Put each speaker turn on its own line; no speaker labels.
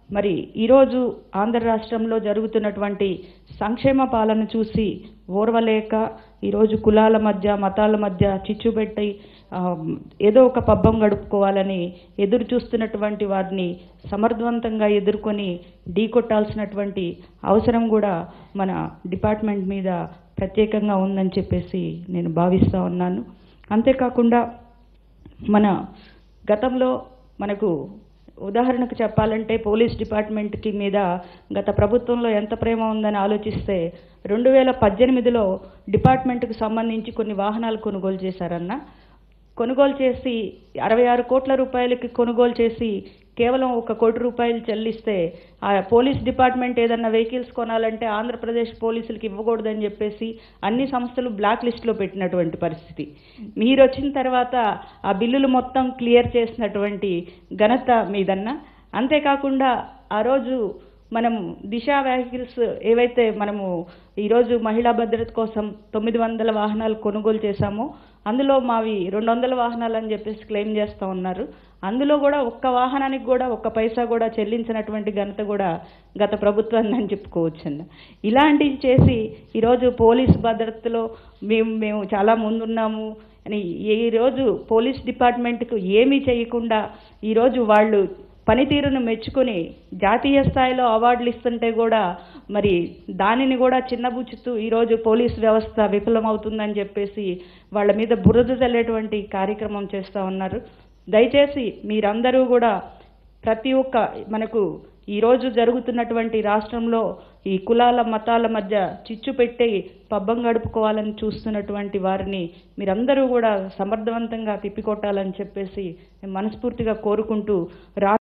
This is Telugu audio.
మరి ఈరోజు ఆంధ్ర రాష్ట్రంలో జరుగుతున్నటువంటి సంక్షేమ పాలన చూసి ఓర్వలేక ఈరోజు కులాల మధ్య మతాల మధ్య చిచ్చు పెట్టి ఆ, ఏదో ఒక పబ్బం గడుపుకోవాలని ఎదురు చూస్తున్నటువంటి వారిని సమర్థవంతంగా ఎదుర్కొని ఢీకొట్టాల్సినటువంటి అవసరం కూడా మన డిపార్ట్మెంట్ మీద ప్రత్యేకంగా ఉందని చెప్పేసి నేను భావిస్తూ ఉన్నాను అంతేకాకుండా మన గతంలో మనకు ఉదాహరణకు చెప్పాలంటే పోలీస్ డిపార్ట్మెంట్కి మీద గత ప్రభుత్వంలో ఎంత ప్రేమ ఉందని ఆలోచిస్తే రెండు వేల పద్దెనిమిదిలో డిపార్ట్మెంట్కి సంబంధించి కొన్ని వాహనాలు కొనుగోలు చేశారన్న కొనుగోలు చేసి అరవై ఆరు కోట్ల రూపాయలకి కొనుగోలు చేసి కేవలం ఒక కోటి రూపాయలు చెల్లిస్తే ఆ పోలీస్ డిపార్ట్మెంట్ ఏదన్నా వెహికల్స్ కొనాలంటే ఆంధ్రప్రదేశ్ పోలీసులకి ఇవ్వకూడదని చెప్పేసి అన్ని సంస్థలు బ్లాక్ లిస్ట్లో పెట్టినటువంటి పరిస్థితి మీరు వచ్చిన తర్వాత ఆ బిల్లులు మొత్తం క్లియర్ చేసినటువంటి ఘనత మీదన్న అంతేకాకుండా ఆ రోజు మనం దిశ వెహికల్స్ ఏవైతే మనము ఈరోజు మహిళా భద్రత కోసం తొమ్మిది వందల వాహనాలు కొనుగోలు చేశామో అందులో మావి రెండు వందల వాహనాలు అని చెప్పేసి క్లెయిమ్ చేస్తూ ఉన్నారు అందులో కూడా ఒక్క వాహనానికి కూడా ఒక్క పైసా కూడా చెల్లించినటువంటి ఘనత కూడా గత ప్రభుత్వాన్ని అని చెప్పుకోవచ్చండి ఇలాంటివి చేసి ఈరోజు పోలీస్ భద్రతలో మేము మేము చాలా ముందున్నాము అని ఈరోజు పోలీస్ డిపార్ట్మెంట్కు ఏమీ చేయకుండా ఈరోజు వాళ్ళు పనితీరును మెచ్చుకొని జాతీయ స్థాయిలో అవార్డులు ఇస్తుంటే కూడా మరి దానిని కూడా చిన్నబుచ్చుతూ ఈరోజు పోలీస్ వ్యవస్థ విఫలమవుతుందని చెప్పేసి వాళ్ళ మీద బురద చల్లేటువంటి కార్యక్రమం చేస్తూ ఉన్నారు దయచేసి మీరందరూ కూడా ప్రతి ఒక్క మనకు ఈరోజు జరుగుతున్నటువంటి రాష్ట్రంలో ఈ కులాల మతాల మధ్య చిచ్చు పెట్టి పబ్బం గడుపుకోవాలని చూస్తున్నటువంటి వారిని మీరందరూ కూడా సమర్థవంతంగా తిప్పికొట్టాలని చెప్పేసి నేను మనస్ఫూర్తిగా కోరుకుంటూ రా